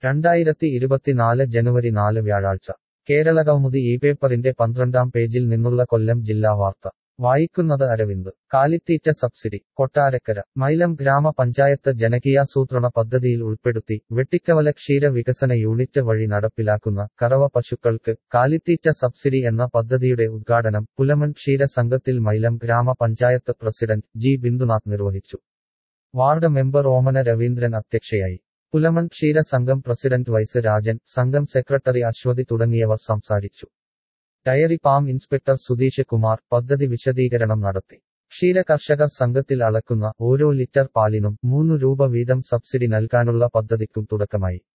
രണ്ടായിരത്തി ഇരുപത്തിനാല് ജനുവരി നാല് വ്യാഴാഴ്ച കേരള കൗമുദി ഈ പേപ്പറിന്റെ പന്ത്രണ്ടാം പേജിൽ നിന്നുള്ള കൊല്ലം ജില്ലാ വാർത്ത വായിക്കുന്നത് അരവിന്ദ് കാലിത്തീറ്റ സബ്സിഡി കൊട്ടാരക്കര മൈലം ഗ്രാമപഞ്ചായത്ത് ജനകീയാസൂത്രണ പദ്ധതിയിൽ ഉൾപ്പെടുത്തി വെട്ടിക്കവല ക്ഷീര വികസന യൂണിറ്റ് വഴി നടപ്പിലാക്കുന്ന കറവ പശുക്കൾക്ക് കാലിത്തീറ്റ സബ്സിഡി എന്ന പദ്ധതിയുടെ ഉദ്ഘാടനം പുലമൺ ക്ഷീര സംഘത്തിൽ മൈലം ഗ്രാമപഞ്ചായത്ത് പ്രസിഡന്റ് ജി ബിന്ദുനാഥ് നിർവഹിച്ചു വാർഡ് മെമ്പർ ഓമന രവീന്ദ്രൻ അധ്യക്ഷയായി പുലമൺ ക്ഷീര സംഘം പ്രസിഡന്റ് വൈസ് രാജൻ സംഘം സെക്രട്ടറി അശ്വതി തുടങ്ങിയവർ സംസാരിച്ചു dairy farm inspector Sudheesh Kumar പദ്ധതി വിശദീകരണം നടത്തി ക്ഷീര കർഷകർ സംഘത്തിൽ അളക്കുന്ന ഓരോ ലിറ്റർ പാലിനും മൂന്ന് രൂപ വീതം സബ്സിഡി നൽകാനുള്ള പദ്ധതിക്കും തുടക്കമായി